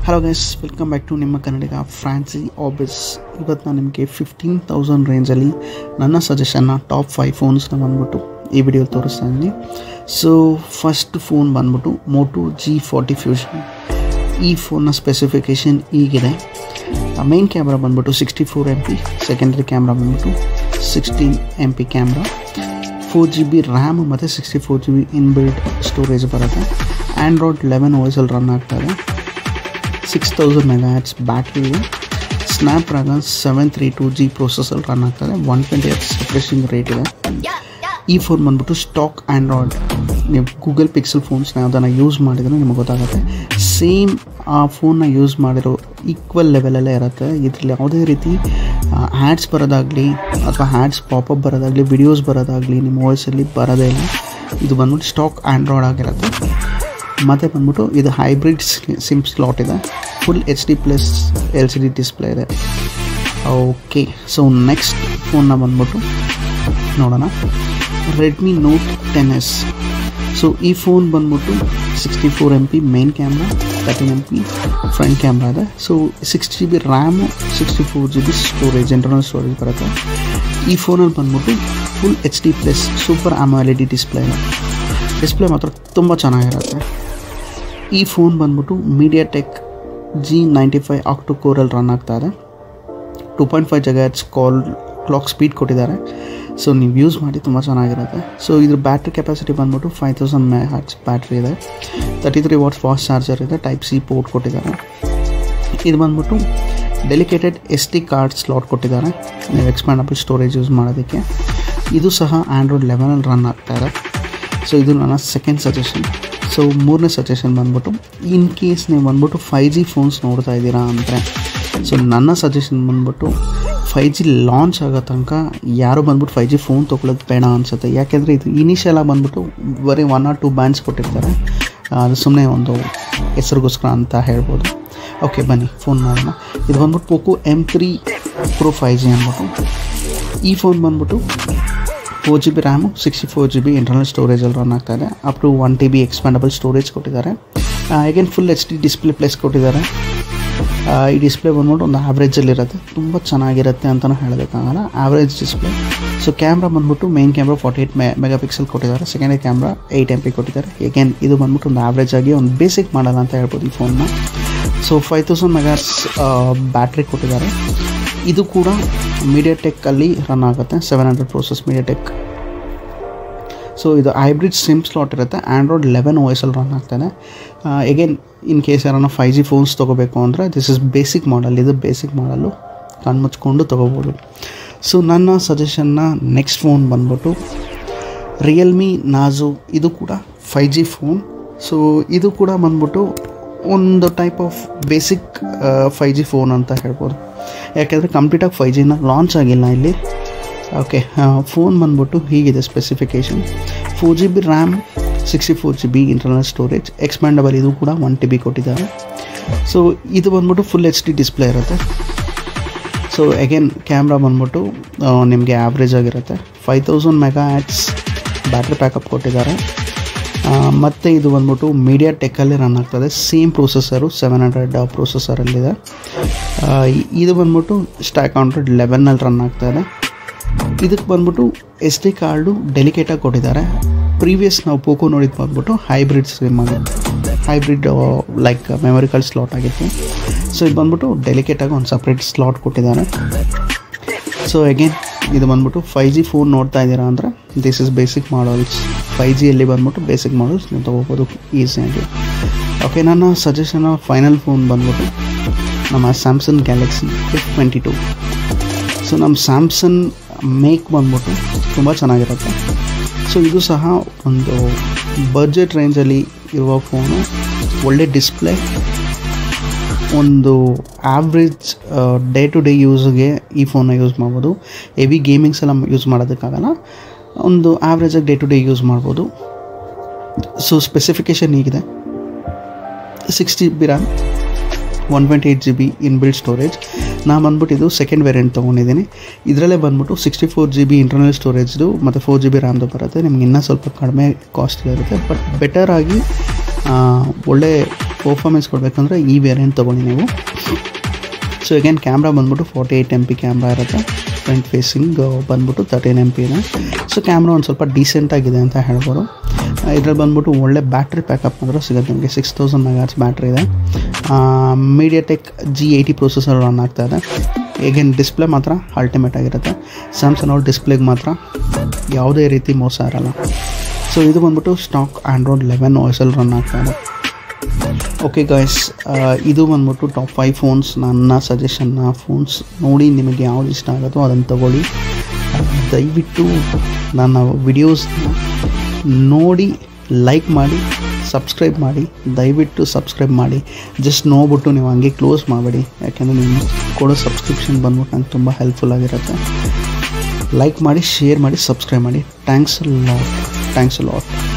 hello guys welcome back to ನಿಮ್ಮ ಕನ್ನಡಿಗ ಫ್ರಾನ್ಸಿ ಆಬಿಸ್ ಇವತ್ತು ನಾನು ನಿಮಗೆ ಫಿಫ್ಟೀನ್ ತೌಸಂಡ್ ರೇಂಜಲ್ಲಿ ನನ್ನ ಸಜೆಷನ್ನ ಟಾಪ್ ಫೈವ್ ಫೋನ್ಸ್ನ ಬಂದ್ಬಿಟ್ಟು ಈ ವಿಡಿಯೋ ತೋರಿಸ್ತಾ ಇದ್ದೀನಿ ಸೊ ಫಸ್ಟ್ ಫೋನ್ ಬಂದ್ಬಿಟ್ಟು ಮೋಟು ಜಿ ಫಾರ್ಟಿ ಫ್ಯೂಷನ್ ಈ ಫೋನ್ನ ಸ್ಪೆಸಿಫಿಕೇಷನ್ ಈಗಿದೆ ಮೇನ್ ಕ್ಯಾಮ್ರಾ ಬಂದ್ಬಿಟ್ಟು sixty four M P secondary camera ಬಂದ್ಬಿಟ್ಟು sixteen M P camera four G B RAM ಮತ್ತು sixty four G B inbuilt storage ಬರುತ್ತೆ ಆ್ಯಂಡ್ರಾಯ್ಡ್ ಲೆವೆನ್ ಓಎಸಲ್ಲಿ run ಆಗ್ತದೆ six thousand mega hats battery ಇದೆ Snapdragon seven three two G processor run ಆಗ್ತದೆ one twenty H refreshing rate ಇದೆ ಈ phone ಬಂದ್ಬಿಟ್ಟು stock Android ನೀವು ಗೂಗಲ್ ಪಿಕ್ಸೆಲ್ ಫೋನ್ಸ್ನ ಯಾವುದನ್ನು ಯೂಸ್ ಮಾಡಿದ್ರೆ ನಿಮಗೆ ಗೊತ್ತಾಗುತ್ತೆ ಸೇಮ್ ಆ ಫೋನ್ನ ಯೂಸ್ ಮಾಡಿರೋ ಈಕ್ವಲ್ ಲೆವೆಲಲ್ಲೇ ಇರುತ್ತೆ ಇದರಲ್ಲಿ ಯಾವುದೇ ರೀತಿ ಆ್ಯಡ್ಸ್ ಬರೋದಾಗಲಿ ಅಥವಾ ಆ್ಯಡ್ಸ್ ಪಾಪಪ್ ಬರೋದಾಗಲಿ ವಿಡಿಯೋಸ್ ಬರೋದಾಗಲಿ ನಿಮ್ಮ ವಾಯ್ಸಲ್ಲಿ ಬರೋದೇ ಇಲ್ಲ ಇದು ಬಂದ್ಬಿಟ್ಟು ಸ್ಟಾಕ್ ಆ್ಯಂಡ್ರಾಯ್ಡ್ ಆಗಿರುತ್ತೆ ಮತ್ತು ಬಂದ್ಬಿಟ್ಟು ಇದು ಹೈಬ್ರಿಡ್ ಸಿಮ್ ಸ್ಲಾಟ್ ಇದೆ full H D plus L C D display ಇದೆ ಓಕೆ ಸೊ ನೆಕ್ಸ್ಟ್ ಫೋನ್ನ ಬಂದ್ಬಿಟ್ಟು ನೋಡೋಣ Redmi Note ten S so ಈ ಫೋನ್ ಬಂದ್ಬಿಟ್ಟು sixty four M P main camera thirteen M P front camera ಇದೆ so six G B RAM sixty four G B storage internal storage ಬರುತ್ತೆ ಈ ಫೋನಲ್ಲಿ ಬಂದ್ಬಿಟ್ಟು full H D plus super AMOLED display ಇದೆ display ಮಾತ್ರ ತುಂಬ ಚೆನ್ನಾಗಿರುತ್ತೆ ಈ ಫೋನ್ ಬಂದ್ಬಿಟ್ಟು MediaTek G ninety five octa ಕೋರಲ್ಲಿ ರನ್ ಆಗ್ತಾ ಇದೆ two point five gigahertz call clock speed ಕೊಟ್ಟಿದ್ದಾರೆ ಸೊ ನೀವು ಯೂಸ್ ಮಾಡಿ ತುಂಬ ಚೆನ್ನಾಗಿರುತ್ತೆ ಸೊ ಇದ್ರ ಬ್ಯಾಟ್ರಿ ಕೆಪಾಸಿಟಿ ಬಂದ್ಬಿಟ್ಟು five thousand me hats battery ಇದೆ thirty three watts fast charger ಇದೆ ಟೈಪ್ ಸಿ ಪೋರ್ಟ್ ಕೊಟ್ಟಿದ್ದಾರೆ ಇದು ಬಂದ್ಬಿಟ್ಟು dedicated S D card slot ಕೊಟ್ಟಿದ್ದಾರೆ ನೀವು ಎಕ್ಸ್ಪ್ಯಾಂಡಬಲ್ ಸ್ಟೋರೇಜ್ ಯೂಸ್ ಮಾಡೋದಕ್ಕೆ ಇದು ಸಹ ಆ್ಯಂಡ್ರಾಯ್ಡ್ ಲೆವೆನಲ್ಲಿ ರನ್ ಆಗ್ತಾ ಇದೆ ಸೊ ಇದು ನನ್ನ ಸೆಕೆಂಡ್ ಸಜೆಷನ್ ಸೊ ಮೂರನೇ ಸಜೆಷನ್ ಬಂದ್ಬಿಟ್ಟು ಇನ್ ಕೇಸ್ ನೀವು ಬಂದ್ಬಿಟ್ಟು ಫೈ ಜಿ ಫೋನ್ಸ್ ನೋಡ್ತಾ ಇದ್ದೀರಾ ಅಂದರೆ ಸೊ ನನ್ನ ಸಜೆಷನ್ ಬಂದ್ಬಿಟ್ಟು ಫೈ ಜಿ ಲಾಂಚ್ ಆಗೋ ತನಕ ಯಾರು ಬಂದ್ಬಿಟ್ಟು ಫೈ ಜಿ ಫೋನ್ ತೊಗೊಳೋದು ಬೇಡ ಅನಿಸುತ್ತೆ ಯಾಕೆಂದರೆ ಇದು ಇನಿಷಿಯಲಾಗಿ ಬಂದ್ಬಿಟ್ಟು ಬರೀ ಒನ್ ಆರ್ ಟು ಬ್ಯಾಂಡ್ಸ್ ಕೊಟ್ಟಿರ್ತಾರೆ ಅದು ಸುಮ್ಮನೆ ಒಂದು ಹೆಸರಿಗೋಸ್ಕರ ಅಂತ ಹೇಳ್ಬೋದು ಓಕೆ ಬನ್ನಿ ಫೋನ್ ಮಾಡೋಣ ಇದು ಬಂದ್ಬಿಟ್ಟು Poco M three Pro five G ಅಂದ್ಬಿಟ್ಟು ಈ ಫೋನ್ ಬಂದ್ಬಿಟ್ಟು four G B RAM sixty four G B internal ಸ್ಟೋರೇಜಲ್ಲಿ ರನ್ ಆಗ್ತಾ ಇದೆ up to one T B expandable storage ಕೊಟ್ಟಿದ್ದಾರೆ again full H D display place ಕೊಟ್ಟಿದ್ದಾರೆ ಈ ಡಿಸ್ಪ್ಲೇ ಬಂದ್ಬಿಟ್ಟು ಒಂದು ಆವ್ರೇಜಲ್ಲಿರುತ್ತೆ ತುಂಬ ಚೆನ್ನಾಗಿರುತ್ತೆ ಅಂತಲೂ ಹೇಳೋದಕ್ಕಾಗಲ್ಲ ಆವ್ರೇಜ್ ಡಿಸ್ಪ್ಲೇ ಸೊ ಕ್ಯಾಮ್ರಾ ಬಂದ್ಬಿಟ್ಟು ಮೇನ್ ಕ್ಯಾಮ್ರಾ ಫಾರ್ಟಿ ಏಯ್ಟ್ ಮೆ ಮೆಗಾ ಪಿಕ್ಸೆಲ್ ಕೊಟ್ಟಿದ್ದಾರೆ secondary camera eight M P ಕೊಟ್ಟಿದ್ದಾರೆ ಏಕೆನ್ ಇದು ಬಂದ್ಬಿಟ್ಟು ಒಂದು ಆವ್ರೇಜ್ ಆಗಿ ಒಂದು ಬೇಸಿಕ್ ಮಾಡಲ್ಲ ಅಂತ ಹೇಳ್ಬೋದು ಈ ಫೋನ್ನ so five thousand megas battery ಕೊಟ್ಟಿದ್ದಾರೆ ಇದು ಕೂಡ ಮೀಡಿಯಾಟೆಕ್ಕಲ್ಲಿ ರನ್ ಆಗುತ್ತೆ seven hundred process MediaTek so ಇದು ಹೈಬ್ರಿಡ್ ಸಿಮ್ ಸ್ಲಾಟ್ ಇರುತ್ತೆ ಆ್ಯಂಡ್ರಾಯ್ಡ್ ಲೆವೆನ್ ಓ ಎಸಲ್ಲಿ ರನ್ ಆಗ್ತಾನೆ ಎಗೇನ್ ಇನ್ ಕೇಸ್ ಯಾರನ್ನ ಫೈ ಜಿ ಫೋನ್ಸ್ ತೊಗೋಬೇಕು ಅಂದರೆ ದಿಸ್ ಇಸ್ ಬೇಸಿಕ್ ಮಾಡಲ್ ಇದು ಬೇಸಿಕ್ ಮಾಡಲು ಕಣ್ಮುಚ್ಕೊಂಡು ತೊಗೋಬೋದು ಸೊ ನನ್ನ ಸಜೆಷನ್ನ ನೆಕ್ಸ್ಟ್ ಫೋನ್ ಬಂದ್ಬಿಟ್ಟು ರಿಯಲ್ಮಿ ನಾಜು ಇದು ಕೂಡ ಫೈ ಜಿ ಫೋನ್ ಸೊ ಇದು ಕೂಡ ಬಂದ್ಬಿಟ್ಟು ಒಂದು type of basic five G phone ಅಂತ ಹೇಳ್ಬೋದು ಯಾಕೆಂದರೆ ಕಂಪ್ಲೀಟಾಗಿ ಫೈ ಜಿನ ಲಾಂಚ್ ಆಗಿಲ್ಲ ಇಲ್ಲಿ ಓಕೆ ಫೋನ್ ಬಂದ್ಬಿಟ್ಟು ಹೀಗಿದೆ specification four G B RAM sixty four G B internal storage expandable ಇದು ಕೂಡ ಒನ್ ಟಿ ಬಿ ಕೊಟ್ಟಿದ್ದಾರೆ ಸೊ ಇದು ಬಂದ್ಬಿಟ್ಟು ಫುಲ್ ಎಚ್ ಡಿ ಡಿಸ್ಪ್ಲೇ ಇರುತ್ತೆ ಸೊ ಅಗೇನ್ ಕ್ಯಾಮ್ರಾ ಬಂದ್ಬಿಟ್ಟು ನಿಮಗೆ ಆ್ಯಾವ್ರೇಜ್ ಆಗಿರುತ್ತೆ five thousand mega hats battery backup ಕೊಟ್ಟಿದ್ದಾರೆ ಮತ್ತು ಇದು ಬಂದ್ಬಿಟ್ಟು ಮೀಡಿಯಾ ಟೆಕ್ಕಲ್ಲಿ ರನ್ ಆಗ್ತದೆ ಸೇಮ್ ಪ್ರೊಸೆಸರು ಸೆವೆನ್ ಹಂಡ್ರೆಡ್ ಪ್ರೊಸೆಸರಲ್ಲಿದೆ ಇದು ಬಂದ್ಬಿಟ್ಟು ಸ್ಟ್ಯಾಕ್ ಹಂಡ್ರೆಡ್ ಲೆವೆನ್ನಲ್ಲಿ ರನ್ ಆಗ್ತಾಯಿದೆ ಇದಕ್ಕೆ ಬಂದ್ಬಿಟ್ಟು ಎಸ್ ಡಿ ಕಾರ್ಡು ಡೆಲಿಕೇಟಾಗಿ ಕೊಟ್ಟಿದ್ದಾರೆ ಪ್ರೀವಿಯಸ್ ನಾವು ಪೋಕೋ ನೋಡಿದ್ದು ಬಂದ್ಬಿಟ್ಟು ಹೈಬ್ರಿಡ್ ಸಿಮ್ ಆಗುತ್ತೆ hybrid like memory card slot ಆಗಿತ್ತು ಸೊ ಇದು ಬಂದ್ಬಿಟ್ಟು ಡೆಲಿಕೇಟಾಗಿ ಒಂದು ಸಪ್ರೇಟ್ ಸ್ಲಾಟ್ ಕೊಟ್ಟಿದ್ದಾರೆ ಸೊ ಅಗೇನ್ ಇದು ಬಂದ್ಬಿಟ್ಟು ಫೈ ಜಿ ಫೋನ್ ನೋಡ್ತಾ ಇದ್ದೀರಾ ಅಂದರೆ this is basic models five ಜಿಯಲ್ಲಿ ಬಂದ್ಬಿಟ್ಟು ಬೇಸಿಕ್ ಮಾಡಲ್ಸ್ ನೀವು ತೊಗೋಬೋದು ಈಸಿಯಾಗಿ ಓಕೆ ನನ್ನ ಸಜೆಷನ್ ಫೈನಲ್ ಫೋನ್ ಬಂದ್ಬಿಟ್ಟು ನಮ್ಮ Samsung Galaxy F twenty two so ನಮ್ಮ ಸ್ಯಾಮ್ಸಂಗ್ ಮೇಕ್ ಬಂದ್ಬಿಟ್ಟು ತುಂಬ ಚೆನ್ನಾಗಿರುತ್ತೆ ಸೊ ಇದು ಸಹ ಒಂದು ಬಜೆಟ್ ರೇಂಜಲ್ಲಿ ಇರುವ ಫೋನು ಒಳ್ಳೆ ಡಿಸ್ಪ್ಲೇ ಒಂದು ಆವ್ರೇಜ್ ಡೇ ಟು ಡೇ ಯೂಸ್ಗೆ ಈ ಫೋನ್ನ ಯೂಸ್ ಮಾಡ್ಬೋದು ಹೆವಿ ಗೇಮಿಂಗ್ಸ್ ಎಲ್ಲ ಯೂಸ್ ಮಾಡೋದಕ್ಕಾಗಲ್ಲ ಒಂದು ಆವ್ರೇಜಾಗಿ ಡೇ ಟು ಡೇ ಯೂಸ್ ಮಾಡ್ಬೋದು ಸೊ ಸ್ಪೆಸಿಫಿಕೇಷನ್ ಹೀಗಿದೆ six G B RAM one twenty eight G B inbuilt storage ನಾನು ಬಂದ್ಬಿಟ್ಟು ಇದು ಸೆಕೆಂಡ್ ವೇರಿಯಂಟ್ ತೊಗೊಂಡಿದ್ದೀನಿ ಇದರಲ್ಲೇ ಬಂದ್ಬಿಟ್ಟು sixty four G B internal ಸ್ಟೋರೇಜ್ದು ಮತ್ತು ಫೋರ್ ಜಿ ಬಿ ರ್ಯಾಮ್ದು ಬರುತ್ತೆ ನಿಮ್ಗೆ ಇನ್ನೂ ಸ್ವಲ್ಪ ಕಡಿಮೆ ಕಾಸ್ಟ್ಲಿ ಇರುತ್ತೆ ಬಟ್ ಬೆಟರ್ ಆಗಿ ಒಳ್ಳೆ ಪರ್ಫಾರ್ಮೆನ್ಸ್ ಕೊಡಬೇಕಂದ್ರೆ ಈ ವೇರಿಯಂಟ್ ತೊಗೊಳ್ಳಿ ನೀವು ಸೊ ಅಗೇನ್ ಕ್ಯಾಮ್ರಾ ಬಂದ್ಬಿಟ್ಟು forty eight M P camera ಇರುತ್ತೆ ಫ್ರಂಟ್ ಫೇಸಿಂಗ್ ಬಂದ್ಬಿಟ್ಟು ತರ್ಟೀನ್ ಎಮ್ ಪಿನ ಸೊ ಕ್ಯಾಮ್ರಾ ಒಂದು ಸ್ವಲ್ಪ ಡೀಸೆಂಟಾಗಿದೆ ಅಂತ ಹೇಳ್ಬೋದು ಇದ್ರಲ್ಲಿ ಬಂದ್ಬಿಟ್ಟು ಒಳ್ಳೆ ಬ್ಯಾಟ್ರಿ ಪ್ಯಾಕಪ್ ಮಾತ್ರ ಸಿಗುತ್ತೆ ನಿಮಗೆ ಸಿಕ್ಸ್ ತೌಸಂಡ್ ಮೆಗಾಟ್ಸ್ ಬ್ಯಾಟ್ರಿ ಇದೆ MediaTek G eighty processor run ಆಗ್ತಾ ಇದೆ ಈಗೇನು ಡಿಸ್ಪ್ಲೇ ಮಾತ್ರ ಅಲ್ಟಿಮೇಟ್ ಆಗಿರುತ್ತೆ ಸ್ಯಾಮ್ಸಂಗ್ ಅವ್ರ ಡಿಸ್ಪ್ಲೇಗೆ ಮಾತ್ರ ಯಾವುದೇ ರೀತಿ ಮೋಸ ಇರಲ್ಲ ಸೊ ಇದು ಬಂದ್ಬಿಟ್ಟು ಸ್ಟಾಕ್ ಆ್ಯಂಡ್ರಾಯ್ಡ್ ಲೆವೆನ್ ವಾಯ್ಸಲ್ಲಿ ರನ್ ಆಗ್ತಾ ಇದೆ ಓಕೆ ಗಾಯ್ಸ್ ಇದು ಬಂದ್ಬಿಟ್ಟು ಟಾಪ್ ಫೈವ್ ಫೋನ್ಸ್ ನನ್ನ ಸಜೆಷನ್ನ ಫೋನ್ಸ್ ನೋಡಿ ನಿಮಗೆ ಯಾವ್ದು ಇಷ್ಟ ಆಗುತ್ತೋ ಅದನ್ನು ತಗೊಳ್ಳಿ ದಯವಿಟ್ಟು ನನ್ನ ವಿಡಿಯೋಸ್ನ ನೋಡಿ ಲೈಕ್ ಮಾಡಿ ಸಬ್ಸ್ಕ್ರೈಬ್ ಮಾಡಿ ದಯವಿಟ್ಟು ಸಬ್ಸ್ಕ್ರೈಬ್ ಮಾಡಿ ಜಸ್ಟ್ ನೋಡ್ಬಿಟ್ಟು ನೀವು ಹಂಗೆ ಕ್ಲೋಸ್ ಮಾಡಬೇಡಿ ಯಾಕೆಂದರೆ ನೀವು ಕೊಡೋ ಸಬ್ಸ್ಕ್ರಿಪ್ಷನ್ ಬಂದ್ಬಿಟ್ಟು ನಂಗೆ ತುಂಬ ಹೆಲ್ಪ್ಫುಲ್ ಆಗಿರುತ್ತೆ ಲೈಕ್ ಮಾಡಿ ಶೇರ್ ಮಾಡಿ ಸಬ್ಸ್ಕ್ರೈಬ್ ಮಾಡಿ ಥ್ಯಾಂಕ್ಸ್ ಲಾಟ್ ಥ್ಯಾಂಕ್ಸ್ ಲಾಟ್